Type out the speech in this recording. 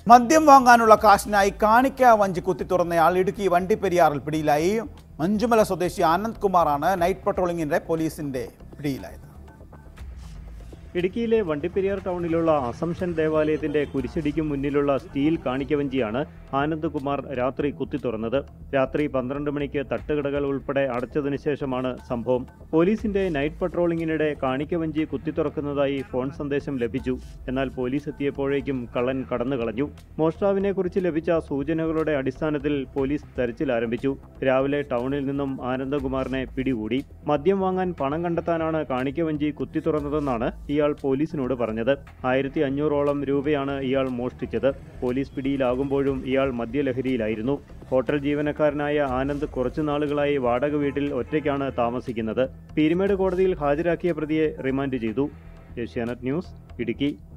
മദ്യം വാങ്ങാനുള്ള കാശിനായി കാണിക്ക വഞ്ചി കുത്തി തുറന്നയാൾ ഇടുക്കി വണ്ടിപ്പെരിയാറിൽ പിടിയിലായി മഞ്ചുമല സ്വദേശി ആനന്ദ് കുമാറാണ് നൈറ്റ് പട്രോളിംഗിന്റെ പോലീസിന്റെ പിടിയിലായത് ഇടുക്കിയിലെ വണ്ടിപ്പെരിയാർ ടൗണിലുള്ള അസംഷൻ ദേവാലയത്തിന്റെ കുരിശടിക്ക് മുന്നിലുള്ള സ്റ്റീൽ കാണിക്കവഞ്ചിയാണ് ആനന്ദ്കുമാർ രാത്രി കുത്തി തുറന്നത് രാത്രി പന്ത്രണ്ട് മണിക്ക് തട്ടുകടകൾ ഉൾപ്പെടെ അടച്ചതിനു ശേഷമാണ് സംഭവം പോലീസിന്റെ നൈറ്റ് പട്രോളിംഗിനിടെ കാണിക്കവഞ്ചി കുത്തി തുറക്കുന്നതായി ഫോൺ സന്ദേശം ലഭിച്ചു എന്നാൽ പോലീസ് എത്തിയപ്പോഴേക്കും കള്ളൻ കടന്നു കളഞ്ഞു മോഷ്ടാവിനെ കുറിച്ച് ലഭിച്ച സൂചനകളുടെ അടിസ്ഥാനത്തിൽ പോലീസ് തെരച്ചിൽ ആരംഭിച്ചു രാവിലെ ടൗണിൽ നിന്നും ആനന്ദകുമാറിനെ പിടികൂടി മദ്യം വാങ്ങാൻ പണം കണ്ടെത്താനാണ് കാണിക്കവഞ്ചി കുത്തി തുറന്നതെന്നാണ് ഇയാൾ പോലീസിനോട് പറഞ്ഞത് ആയിരത്തി അഞ്ഞൂറോളം രൂപയാണ് ഇയാൾ മോഷ്ടിച്ചത് പോലീസ് പിടിയിലാകുമ്പോഴും ഇയാൾ മദ്യലഹരിയിലായിരുന്നു ഹോട്ടൽ ജീവനക്കാരനായ ആനന്ദ് കുറച്ചു നാളുകളായി വാടക വീട്ടിൽ ഒറ്റയ്ക്കാണ് താമസിക്കുന്നത് പീരുമേട് കോടതിയിൽ ഹാജരാക്കിയ പ്രതിയെ റിമാൻഡ് ചെയ്തു ഏഷ്യാനെറ്റ് ന്യൂസ് ഇടുക്കി